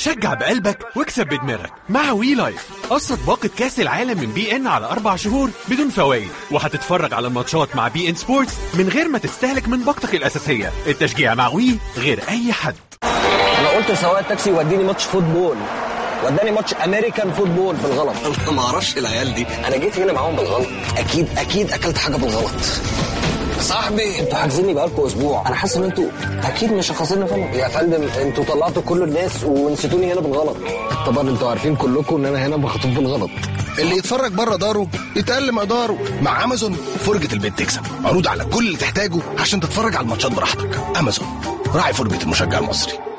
شجع بقلبك واكسب بدماغك مع وي لايف قسط باقة كاس العالم من بي ان على أربع شهور بدون فوائد وهتتفرج على الماتشات مع بي ان سبورتس من غير ما تستهلك من باقتك الأساسية التشجيع مع وي غير أي حد انا قلت لسواق التاكسي وديني ماتش فوتبول وداني ماتش امريكان فوتبول بالغلط انا ما اعرفش العيال دي انا جيت هنا معاهم بالغلط اكيد اكيد اكلت حاجه بالغلط صاحبي انتوا حاجزيني بقالكم اسبوع انا حاسس ان انتوا اكيد مش حافظيني غلط يا فندم انتوا طلعتوا كل الناس ونسيتوني هنا بالغلط طبعا انتوا عارفين كلكم ان انا هنا مخطوف بالغلط اللي يتفرج بره داره يتقل مقداره مع امازون فرجه البيت تكسب عروض على كل اللي تحتاجه عشان تتفرج على الماتشات براحتك امازون راعي فرجه المشجع المصري